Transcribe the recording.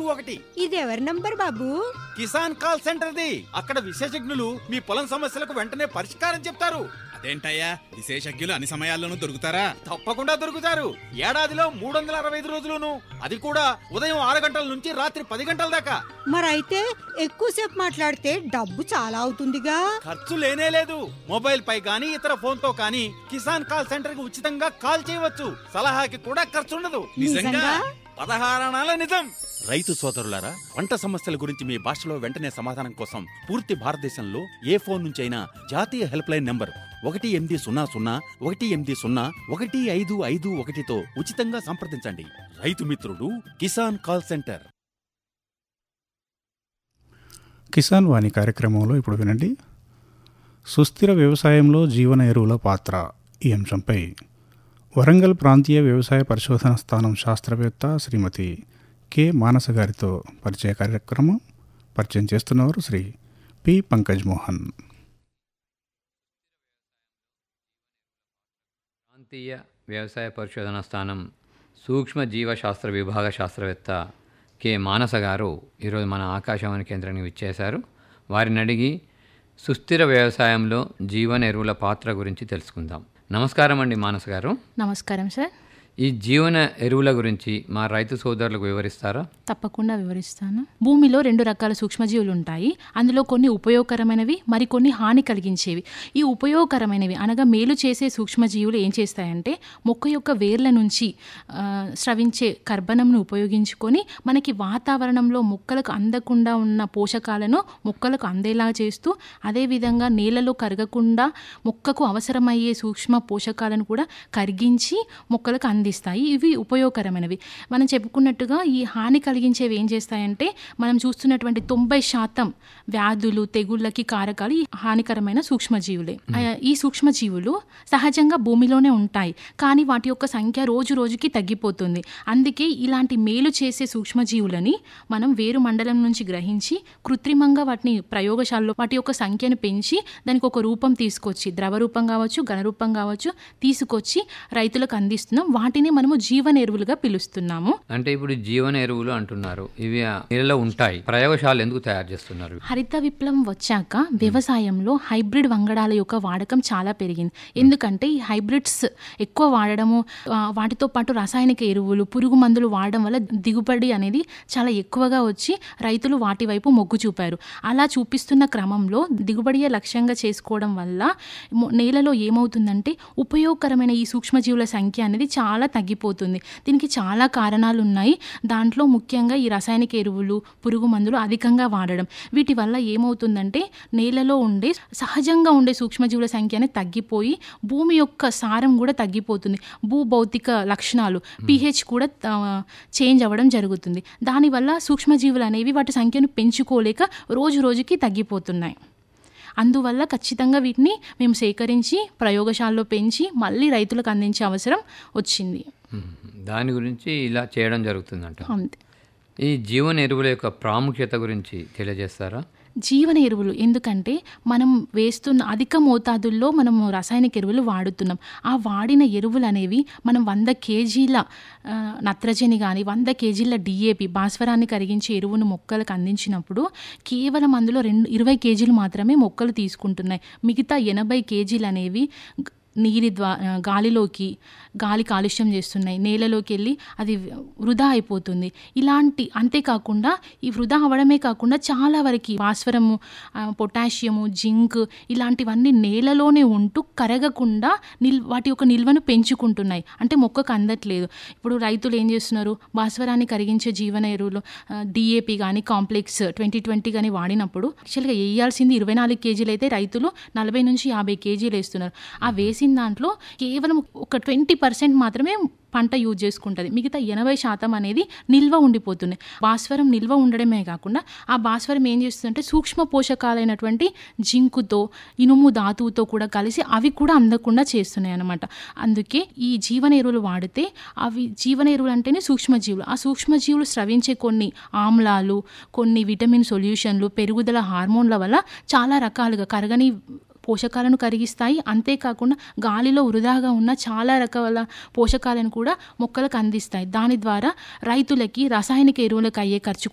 ఒకటి ఇది ఎవరి నంబర్ బాబు కిసాన్ కాల్ సెంటర్ది అక్కడ విశేషజ్ఞులు మీ పొలం సమస్యలకు వెంటనే పరిష్కారం చెప్తారు అదేంటయ్యా విశేషజ్ఞులు అన్ని సమయాల్లోనూ దొరుకుతారా తప్పకుండా దొరుకుతారు ఏడాదిలో మూడు వందల అరవై ఐదు రోజులును అది కూడా ఉదయం ఆరు గంటల నుంచి రాత్రి పది గంటల దాకా మరైతే ఎక్కువసేపు మాట్లాడితే డబ్బు చాలా అవుతుందిగా ఖర్చు లేనే లేదు మొబైల్ పై గానీ ఇతర ఫోన్ తో కానీ కిసాన్ కాల్ సెంటర్ కి ఉచితంగా కాల్ చేయవచ్చు సలహాకి కూడా ఖర్చు ఉండదు నిజంగా? పదహారణాల నిజం రైతు సోదరులారా పంట సమస్యల గురించి మీ భాషలో వెంటనే సమాధానం కోసం పూర్తి భారతదేశంలో ఏ ఫోన్ నుంచైనా జాతీయ హెల్ప్ లైన్ నంబర్ ఒకటి ఎనిమిది సున్నా సున్నా ఒకటి ఎనిమిది సున్నా ఒకటి ఐదు ఐదు ఒకటితో ఉచితంగా సంప్రదించండి రైతు మిత్రుడు కిసాన్ కాల్ సెంటర్ కిసాన్ వాణి కార్యక్రమంలో ఇప్పుడు వినండి సుస్థిర వ్యవసాయంలో జీవన ఎరువుల పాత్ర ఈ అంశంపై వరంగల్ ప్రాంతీయ వ్యవసాయ పరిశోధన స్థానం శాస్త్రవేత్త శ్రీమతి కె మానస గారితో పరిచయ కార్యక్రమం పరిచయం చేస్తున్నవారు శ్రీ పి పంకజ్ మోహన్ ప్రాంతీయ వ్యవసాయ పరిశోధన స్థానం సూక్ష్మ జీవశాస్త్ర విభాగ శాస్త్రవేత్త కె మానస గారు ఈరోజు మన ఆకాశవాణి కేంద్రానికి విచ్చేశారు వారిని అడిగి సుస్థిర వ్యవసాయంలో జీవన ఎరువుల పాత్ర గురించి తెలుసుకుందాం నమస్కారం అండి మానస గారు నమస్కారం సార్ ఈ జీవన ఎరువుల గురించి మా రైతు సోదరులకు వివరిస్తారా తప్పకుండా వివరిస్తాను భూమిలో రెండు రకాల సూక్ష్మజీవులు ఉంటాయి అందులో కొన్ని ఉపయోగకరమైనవి మరికొన్ని హాని కలిగించేవి ఈ ఉపయోగకరమైనవి అనగా మేలు చేసే సూక్ష్మజీవులు ఏం చేస్తాయంటే మొక్క యొక్క వేర్ల నుంచి ఆ, స్రవించే కర్బనంను ఉపయోగించుకొని మనకి వాతావరణంలో మొక్కలకు అందకుండా ఉన్న పోషకాలను మొక్కలకు అందేలా చేస్తూ అదేవిధంగా నేలలో కరగకుండా మొక్కకు అవసరమయ్యే సూక్ష్మ పోషకాలను కూడా కరిగించి మొక్కలకు అందిస్తాయి ఇవి ఉపయోగకరమైనవి మనం చెప్పుకున్నట్టుగా ఈ హాని కలిగించేవి ఏం చేస్తాయంటే మనం చూస్తున్నటువంటి తొంభై శాతం వ్యాధులు తెగుళ్ళకి కారకాలు ఈ హానికరమైన సూక్ష్మజీవులే ఆ, ఈ సూక్ష్మజీవులు సహజంగా భూమిలోనే ఉంటాయి కానీ వాటి యొక్క సంఖ్య రోజు రోజుకి తగ్గిపోతుంది అందుకే ఇలాంటి మేలు చేసే సూక్ష్మజీవులని మనం వేరు మండలం నుంచి గ్రహించి కృత్రిమంగా వాటిని ప్రయోగశాలలో వాటి యొక్క సంఖ్యను పెంచి దానికి ఒక రూపం తీసుకొచ్చి ద్రవ రూపం కావచ్చు ఘన రూపం కావచ్చు తీసుకొచ్చి రైతులకు అందిస్తున్నాం వాటిని మనము జీవన ఎరువులుగా పిలుస్తున్నాము అంటే ఇప్పుడు జీవన ఎరువులు అంటున్నారు ఇవి ఆ నీళ్ళలో ఉంటాయి ప్రయోగశాలలు ఎందుకు తయారు చేస్తున్నారు హరిత విప్లవం వచ్చాక వ్యవసాయంలో హైబ్రిడ్ వంగడాల యొక్క వాడకం చాలా పెరిగింది ఎందుకంటే ఈ హైబ్రిడ్స్ ఎక్కువ వాడడము ఆ, వాటితో పాటు రాసాయనిక ఎరువులు పురుగు మందులు వాడడం వల్ల దిగుబడి అనేది చాలా ఎక్కువగా వచ్చి రైతులు వాటి వైపు మొగ్గు చూపారు అలా చూపిస్తున్న క్రమంలో దిగుబడియే లక్ష్యంగా చేసుకోవడం వల్ల మొ- నేలలో ఏమవుతుందంటే ఉపయోగకరమైన ఈ సూక్ష్మజీవుల సంఖ్య అనేది చాలా తగ్గిపోతుంది దీనికి చాలా కారణాలు ఉన్నాయి దాంట్లో ముఖ్యంగా ఈ రసాయనిక ఎరువులు పురుగు మందులు అధికంగా వాడడం వీటి వల్ల ఏమవుతుందంటే నేలలో ఉండే సహజంగా ఉండే సూక్ష్మజీవుల సంఖ్య అనేది తగ్గిపోయి భూమి యొక్క సారం కూడా తగ్గిపోతుంది భూభౌతిక లక్షణాలు పిహెచ్ కూడా చేంజ్ అవ్వడం జరుగుతుంది దానివల్ల సూక్ష్మజీవులు అనేవి వాటి సంఖ్యను పెంచుకోలేక రోజు రోజుకి తగ్గిపోతున్నాయి అందువల్ల ఖచ్చితంగా వీటిని మేము సేకరించి ప్రయోగశాలలో పెంచి మళ్ళీ రైతులకు అందించే అవసరం వచ్చింది మ్మ్. దాని గురించి ఇలా చేయడం జరుగుతుందంట అంతే ఈ జీవన ఎరువుల యొక్క ప్రాముఖ్యత గురించి తెలియజేస్తారా జీవన ఎరువులు ఎందుకంటే మనం వేస్తున్న అధిక మోతాదుల్లో మనము రసాయనిక ఎరువులు వాడుతున్నాం ఆ వాడిన ఎరువులు అనేవి మనం వంద కేజీల ఆ, నత్రజని కానీ వంద కేజీల డిఏపి భాస్వరాన్ని కరిగించే ఎరువును మొక్కలకు అందించినప్పుడు కేవలం అందులో రెండు ఇరవై కేజీలు మాత్రమే మొక్కలు తీసుకుంటున్నాయి మిగతా ఎనభై కేజీలు అనేవి గ- నీటి ద్వా ఆ, గాలిలోకి గాలి కాలుష్యం చేస్తున్నాయి నేలలోకి వెళ్ళి అది వృధా అయిపోతుంది ఇలాంటి అంతేకాకుండా ఈ వృధా అవ్వడమే కాకుండా చాలా వరకు భాస్వరము ఆ, పొటాషియము జింక్ ఇలాంటివన్నీ నేలలోనే ఉంటూ కరగకుండా నిల్ వాటి యొక్క నిల్వను పెంచుకుంటున్నాయి అంటే మొక్కకు అందట్లేదు ఇప్పుడు రైతులు ఏం చేస్తున్నారు భాస్వరాన్ని కరిగించే జీవన ఎరువులు డిఏపి కానీ కాంప్లెక్స్ ట్వంటీ ట్వంటీ కానీ వాడినప్పుడు యాక్చువల్గా వేయాల్సింది ఇరవై నాలుగు కేజీలు అయితే రైతులు నలభై నుంచి యాభై కేజీలు వేస్తున్నారు ఆ వేసిన దాంట్లో కేవలం ఒక ట్వంటీ పర్సెంట్ మాత్రమే పంట యూజ్ చేసుకుంటుంది మిగతా ఎనభై శాతం అనేది నిల్వ ఉండిపోతుంది భాస్వరం నిల్వ ఉండడమే కాకుండా ఆ భాస్వరం ఏం చేస్తుందంటే సూక్ష్మ పోషకాలైనటువంటి జింకుతో ఇనుము ధాతువుతో కూడా కలిసి అవి కూడా అందకుండా చేస్తున్నాయి అన్నమాట అందుకే ఈ జీవన ఎరువులు వాడితే అవి జీవన ఎరువులు అంటేనే సూక్ష్మజీవులు ఆ సూక్ష్మజీవులు స్రవించే కొన్ని ఆమ్లాలు కొన్ని విటమిన్ సొల్యూషన్లు పెరుగుదల హార్మోన్ల వల్ల చాలా రకాలుగా కరగని పోషకాలను కరిగిస్తాయి అంతేకాకుండా గాలిలో వృధాగా ఉన్న చాలా రకాల పోషకాలను కూడా మొక్కలకు అందిస్తాయి దాని ద్వారా రైతులకి రసాయనిక ఎరువులకు అయ్యే ఖర్చు కూడా